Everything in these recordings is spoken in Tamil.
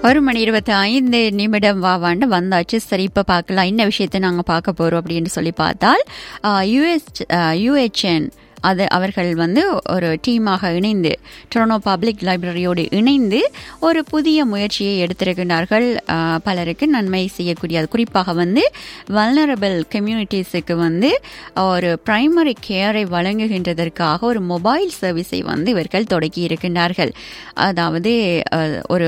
ஒரு மணி இருபத்தி ஐந்து நிமிடம் வாவாண்டு வந்தாச்சு சரி இப்போ பார்க்கலாம் என்ன விஷயத்தை நாங்கள் பார்க்க போகிறோம் அப்படின்னு சொல்லி பார்த்தால் யுஎஸ் யுஹெச்என் அது அவர்கள் வந்து ஒரு டீமாக இணைந்து டொரனோ பப்ளிக் லைப்ரரியோடு இணைந்து ஒரு புதிய முயற்சியை எடுத்திருக்கிறார்கள் ஆஹ், பலருக்கு நன்மை செய்யக்கூடிய அது குறிப்பாக வந்து வல்னரபிள் கம்யூனிட்டிஸுக்கு வந்து ஒரு பிரைமரி கேரை வழங்குகின்றதற்காக ஒரு மொபைல் சர்வீஸை வந்து இவர்கள் தொடங்கி இருக்கின்றார்கள் அதாவது ஆஹ், ஒரு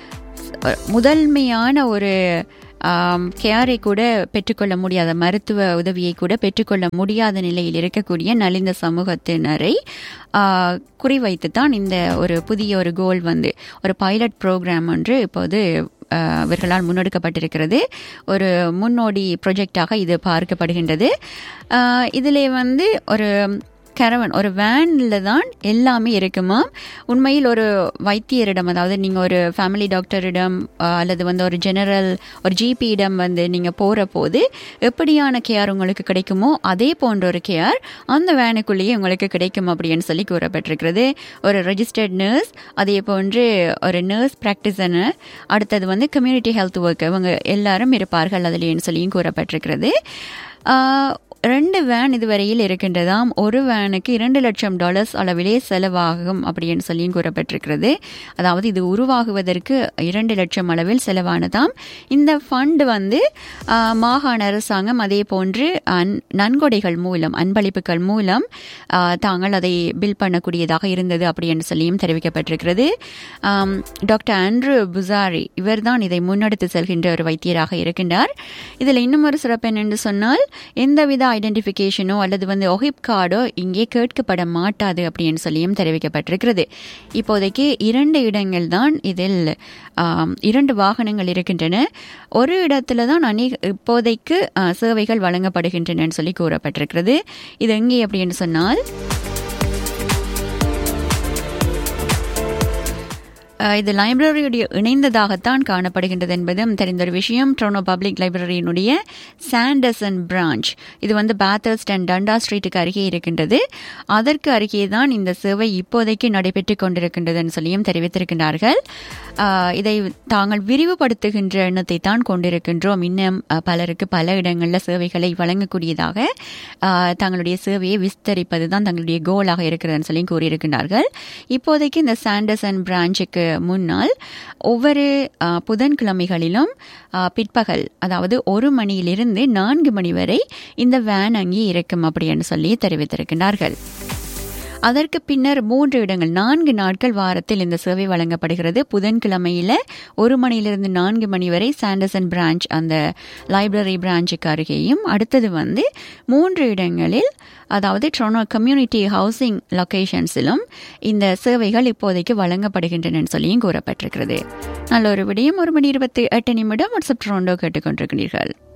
முதன்மையான ஒரு கேரை கூட பெற்றுக்கொள்ள முடியாத மருத்துவ உதவியை கூட பெற்றுக்கொள்ள முடியாத நிலையில் இருக்கக்கூடிய நலிந்த சமூகத்தினரை ஆ, குறிவைத்து தான் இந்த ஒரு புதிய ஒரு கோல் வந்து ஒரு பைலட் ப்ரோக்ராம் ஒன்று இப்போது ஆ, இவர்களால் முன்னெடுக்கப்பட்டிருக்கிறது ஒரு முன்னோடி ப்ரொஜெக்டாக இது பார்க்கப்படுகின்றது ஆ, இதிலே வந்து ஒரு கரவன் ஒரு வேனில் தான் எல்லாமே இருக்குமா உண்மையில் ஒரு வைத்தியரிடம் அதாவது நீங்கள் ஒரு ஃபேமிலி டாக்டரிடம் அஹ், அல்லது வந்து ஒரு ஜெனரல் ஒரு ஜிபியிடம் வந்து நீங்கள் போகிற போது எப்படியான கேர் உங்களுக்கு கிடைக்குமோ அதே போன்ற ஒரு கேர் அந்த வேனுக்குள்ளேயே உங்களுக்கு கிடைக்கும் அப்படின்னு சொல்லி கூறப்பட்டிருக்கிறது ஒரு ரெஜிஸ்டர்ட் நர்ஸ் அதே போன்று ஒரு நர்ஸ் ப்ராக்டிசனர் அடுத்தது வந்து கம்யூனிட்டி ஹெல்த் ஒர்க் இவங்க எல்லாரும் இருப்பார்கள் அதுலேன்னு சொல்லியும் கூறப்பட்டிருக்கிறது ஆஹ், ரெண்டு வேன் இதுவரையில் இருக்கின்றதாம் ஒரு வேனுக்கு இரண்டு லட்சம் டாலர்ஸ் அளவிலே செலவாகும் அப்படின்னு சொல்லியும் கூறப்பட்டிருக்கிறது அதாவது இது உருவாகுவதற்கு இரண்டு லட்சம் அளவில் செலவானதாம் இந்த ஃபண்ட் வந்து ஆஹ், மாகாண அரசாங்கம் அதே போன்று அன்- நன்கொடைகள் மூலம் அன்பளிப்புகள் மூலம் ஆஹ், தாங்கள் அதை பில் பண்ணக்கூடியதாக இருந்தது அப்படின்னு சொல்லியும் தெரிவிக்கப்பட்டிருக்கிறது ஆம், டாக்டர் ஆண்ட்ரூ புசாரி இவர்தான் இதை முன்னெடுத்து செல்கின்ற ஒரு வைத்தியராக இருக்கின்றார் இதில் இன்னும் ஒரு சிறப்பு என்னென்று சொன்னால் எந்தவித ஐடென்டிஃபிகேஷனோ அல்லது வந்து ஒஹிப் கார்டோ இங்கே கேட்கப்பட மாட்டாது அப்படின்னு சொல்லியும் தெரிவிக்கப்பட்டிருக்கிறது இப்போதைக்கு இரண்டு இடங்கள் தான் இதில் ஆம், இரண்டு வாகனங்கள் இருக்கின்றன ஒரு இடத்துல தான் அநேக இப்போதைக்கு ஆ, சேவைகள் வழங்கப்படுகின்றன சொல்லி கூறப்பட்டிருக்கிறது இது எங்கே அப்படின்னு சொன்னால் அஹ் இது லைப்ரரியுடைய இணைந்ததாகத்தான் காணப்படுகின்றது என்பதும் தெரிந்த ஒரு விஷயம் ட்ரோனோ பப்ளிக் லைப்ரரியினுடைய சாண்டர்சன் பிரான்ச் இது வந்து பாத்தர்ஸ்ட் அண்ட் டண்டா ஸ்ட்ரீட்டுக்கு அருகே இருக்கின்றது அதற்கு அருகே தான் இந்த சேவை இப்போதைக்கு நடைபெற்றுக் கொண்டிருக்கின்றதுன்னு சொல்லியும் தெரிவித்திருக்கின்றார்கள் அஹ் இதை தாங்கள் விரிவுபடுத்துகின்ற எண்ணத்தை தான் கொண்டிருக்கின்றோம் இன்னும் அஹ், பலருக்கு பல இடங்களில் சேவைகளை வழங்கக்கூடியதாக அஹ், தங்களுடைய சேவையை விஸ்தரிப்பது தான் தங்களுடைய கோலாக இருக்கிறதுன்னு சொல்லி கூறியிருக்கின்றார்கள் இப்போதைக்கு இந்த சாண்டர்சன் பிரான்ச்சுக்கு முன்னால் ஒவ்வொரு அஹ், புதன்கிழமைகளிலும் அஹ், பிற்பகல் அதாவது ஒரு மணியிலிருந்து நான்கு மணி வரை இந்த வேன் அங்கே இருக்கும் அப்படின்னு சொல்லி தெரிவித்திருக்கின்றார்கள் அதற்கு பின்னர் மூன்று இடங்கள் நான்கு நாட்கள் வாரத்தில் இந்த சேவை வழங்கப்படுகிறது புதன்கிழமையில ஒரு மணியிலிருந்து நான்கு மணி வரை சாண்டர்சன் பிரான்ச் அந்த லைப்ரரி பிரான்ச்சுக்கு அருகேயும் அடுத்தது வந்து மூன்று இடங்களில் அதாவது ட்ரோனோ கம்யூனிட்டி ஹவுசிங் லொகேஷன்ஸிலும் இந்த சேவைகள் இப்போதைக்கு வழங்கப்படுகின்றன சொல்லியும் கூறப்பட்டிருக்கிறது நல்ல ஒரு விடயம் ஒரு மணி இருபத்தி எட்டு நிமிடம் வாட்ஸ்அப் ட்ரோண்டோ கேட்டுக்கொண்டிருக்கிறீர்கள்